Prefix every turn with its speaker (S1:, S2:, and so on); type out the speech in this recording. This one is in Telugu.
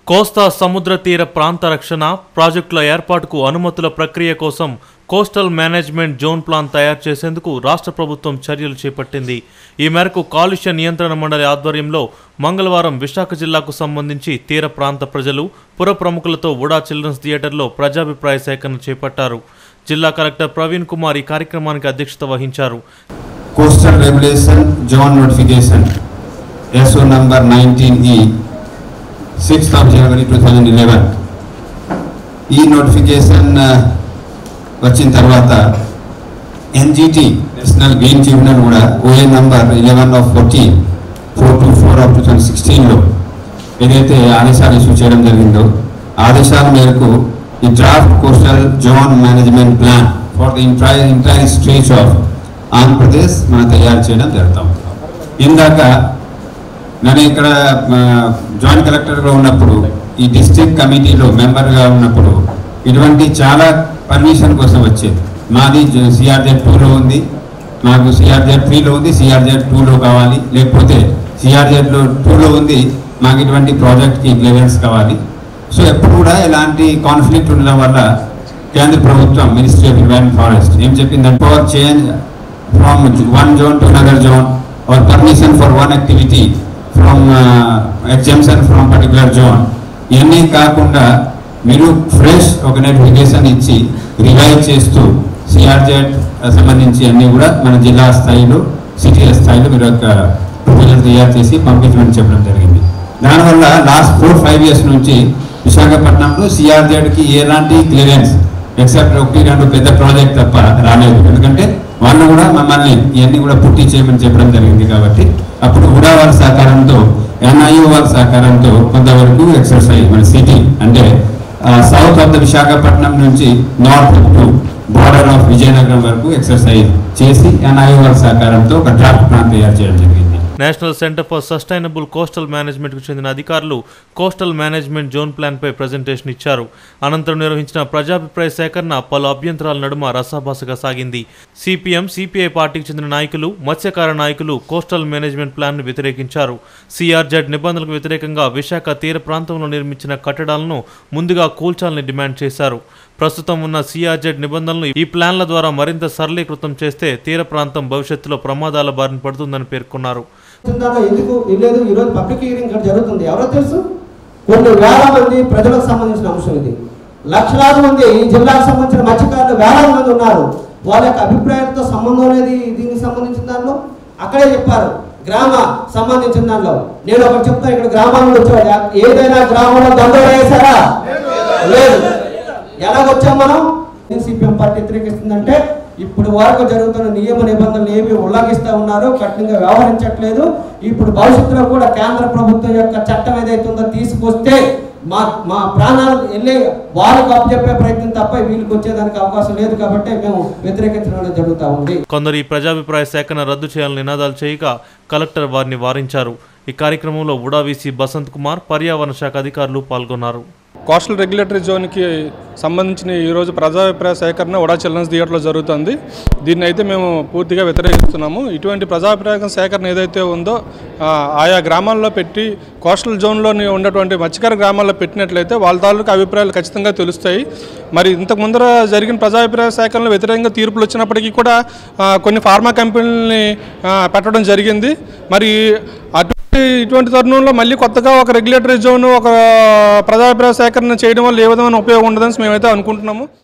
S1: కోస్తా సముద్ర తీర ప్రాంత రక్షణ ప్రాజెక్టుల ఏర్పాటుకు అనుమతుల ప్రక్రియ కోసం కోస్టల్ మేనేజ్మెంట్ జోన్ ప్లాన్ తయారు చేసేందుకు రాష్ట్ర ప్రభుత్వం చర్యలు చేపట్టింది ఈ మేరకు కాలుష్య నియంత్రణ మండలి ఆధ్వర్యంలో మంగళవారం విశాఖ జిల్లాకు సంబంధించి తీర ప్రాంత ప్రజలు పుర ప్రముఖులతో ఉడా చిల్డ్రన్స్ థియేటర్లో ప్రజాభిప్రాయ సేకరణ చేపట్టారు జిల్లా కలెక్టర్ ప్రవీణ్ కుమార్ ఈ కార్యక్రమానికి అధ్యక్షత వహించారు
S2: coastal regulation zone notification SO number 19E 6th of January 2011 ఈ నోటిఫికేషన్ వచ్చిన తర్వాత ఎన్జిటి నేషనల్ గ్రీన్ ట్రిబ్యునల్ కూడా OA number eleven of fourteen four two four of two thousand సిక్స్టీన్లో ఏదైతే ఆదేశాలు ఇష్యూ చేయడం జరిగిందో ఆదేశాల మేరకు ఈ draft coastal zone management plan for the entire entire stretch of Andhra Pradesh మనం తయారు చేయడం జరుగుతాం ఇందాక నేను ఇక్కడ ఆ, జాయింట్ కలెక్టర్గా ఉన్నప్పుడు ఈ డిస్ట్రిక్ట్ కమిటీలో మెంబర్గా ఉన్నప్పుడు ఇటువంటి చాలా పర్మిషన్ కోసం వచ్చేది మాది సిఆర్జెడ్ టూలో ఉంది నాకు సిఆర్జెడ్ త్రీలో ఉంది సిఆర్జెడ్ టూలో కావాలి లేకపోతే సిఆర్జెడ్లో టూలో ఉంది మాకు ఇటువంటి ప్రాజెక్ట్కి క్లియరెన్స్ కావాలి సో ఎప్పుడు కూడా ఇలాంటి కాన్ఫ్లిక్ట్ ఉండడం వల్ల కేంద్ర ప్రభుత్వం మినిస్ట్రీ ఆఫ్ ఎన్వైరన్మెంట్ ఫారెస్ట్ ఏం చెప్పిందంటే power change from one zone to another zone or permission for one activity from exemption from particular zone ఇవన్నీ కాకుండా మీరు ఫ్రెష్ ఒక నోటిఫికేషన్ ఇచ్చి రివైజ్ చేస్తూ సిఆర్జెడ్ సంబంధించి అన్నీ కూడా మన జిల్లా స్థాయిలో సిటీ స్థాయిలో మీరు ఒక ప్రపోజల్ తయారు చేసి పంపించమని చెప్పడం జరిగింది దానివల్ల లాస్ట్ ఫోర్ ఫైవ్ ఇయర్స్ నుంచి విశాఖపట్నంలో సిఆర్జెడ్కి ఎలాంటి క్లియరెన్స్ ఎక్సెప్ట్ ఒకటి రెండు పెద్ద ప్రాజెక్ట్ తప్ప రాలేదు ఎందుకంటే వాళ్ళు కూడా మమ్మల్ని ఇవన్నీ కూడా పుట్టి చేయమని చెప్పడం జరిగింది కాబట్టి అప్పుడు కూడా వాళ్ళ సహకారంతో ఎన్ఐఓ వాళ్ళ సహకారంతో కొంతవరకు ఎక్సర్సైజ్ మన సిటీ అంటే సౌత్ ఆఫ్ ద విశాఖపట్నం నుంచి north to border of Vizianagaram వరకు ఎక్సర్సైజ్ చేసి ఎన్ఐఓ వాళ్ళ సహకారంతో ఒక డ్రాఫ్ట్ ప్లాన్ తయారు చేయడం జరిగింది
S1: national centre for sustainable coastal మేనేజ్మెంట్కు చెందిన అధికారులు కోస్టల్ మేనేజ్మెంట్ జోన్ ప్లాన్పై ప్రజెంటేషన్ ఇచ్చారు అనంతరం నిర్వహించిన ప్రజాభిప్రాయ సేకరణ పలు అభ్యంతరాల నడుమ రసాభాసగా సాగింది సిపిఎం సిపిఐ పార్టీకి చెందిన నాయకులు మత్స్యకార నాయకులు కోస్టల్ మేనేజ్మెంట్ ప్లాన్ను వ్యతిరేకించారు సిఆర్జెడ్ నిబంధనలకు వ్యతిరేకంగా విశాఖ తీర ప్రాంతంలో నిర్మించిన కట్టడాలను ముందుగా కూల్చాలని డిమాండ్ చేశారు ప్రస్తుతం ఉన్న సిఆర్జెడ్ నిబంధనలు ఈ ప్లాన్ల ద్వారా మరింత సరళీకృతం చేస్తే తీర ప్రాంతం భవిష్యత్తులో ప్రమాదాల బారిన పడుతుందని పేర్కొన్నారు
S3: దాంట్లో ఎందుకు లేదు ఈరోజు పబ్లిక్ హియరింగ్ ఇక్కడ జరుగుతుంది ఎవరో తెలుసు కొన్ని వేల మంది ప్రజలకు సంబంధించిన అంశం ఇది లక్షలాది మంది ఈ జిల్లాకు సంబంధించిన మత్స్యకారులు వేలాది మంది ఉన్నారు వాళ్ళ యొక్క అభిప్రాయాలతో సంబంధం అనేది దీనికి సంబంధించిన దానిలో అక్కడే చెప్పారు గ్రామ సంబంధించిన దానిలో నేను ఒకటి చెప్తాను ఇక్కడ గ్రామాల్లో వచ్చేవాడు ఏదైనా గ్రామంలో దండోరా వేశారా లేదు ఎలాగొచ్చాం మనం సిపిఎం పార్టీ వ్యతిరేకిస్తుందంటే ఇప్పుడు వరకు జరుగుతున్న నియమ నిబంధనలు ఏమి ఉల్లంఘిస్తూ ఉన్నారో కఠినంగా వ్యవహరించట్లేదు ఇప్పుడు భవిష్యత్తులో కూడా కేంద్ర ప్రభుత్వం యొక్క చట్టం ఏదైతే ఉందో తీసుకొస్తే మా మా ప్రాణాలు వెళ్ళి వాళ్ళకు అప్పచెప్పే ప్రయత్నం తప్ప వీళ్ళకి వచ్చేదానికి అవకాశం లేదు కాబట్టి మేము వ్యతిరేకించడం అనేది జరుగుతూ ఉంది
S1: కొందరు ఈ ప్రజాభిప్రాయ సేకరణ రద్దు చేయాలని నినాదాలు చేయగా కలెక్టర్ వారిని వారించారు ఈ కార్యక్రమంలో ఉడావీసీ బసంత్ కుమార్ పర్యావరణ శాఖ అధికారులు పాల్గొన్నారు
S4: కోస్టల్ రెగ్యులేటరీ జోన్కి సంబంధించిన ఈరోజు ప్రజాభిప్రాయ సేకరణ ఉడా చిల్డ్రన్స్ థియేటర్లో జరుగుతుంది దీన్ని అయితే మేము పూర్తిగా వ్యతిరేకిస్తున్నాము ఇటువంటి ప్రజాభిప్రాయ సేకరణ ఏదైతే ఉందో ఆ, ఆయా గ్రామాల్లో పెట్టి కోస్టల్ జోన్లోని ఉన్నటువంటి మత్స్యకార గ్రామాల్లో పెట్టినట్లయితే వాళ్ళ తాలూకు అభిప్రాయాలు ఖచ్చితంగా తెలుస్తాయి మరి ఇంతకు ముందర జరిగిన ప్రజాభిప్రాయ సేకరణలో వ్యతిరేకంగా తీర్పులు వచ్చినప్పటికీ కూడా ఆ, కొన్ని ఫార్మా కంపెనీలని ఆ, పెట్టడం జరిగింది మరి అటు ఇటువంటి తరుణంలో మళ్ళీ కొత్తగా ఒక రెగ్యులేటరీ జోన్ ఒక ప్రజాభిప్రాయ సేకరణ చేయడం వల్ల ఏ విధమైన ఉపయోగం ఉండదని మేమైతే అనుకుంటున్నాము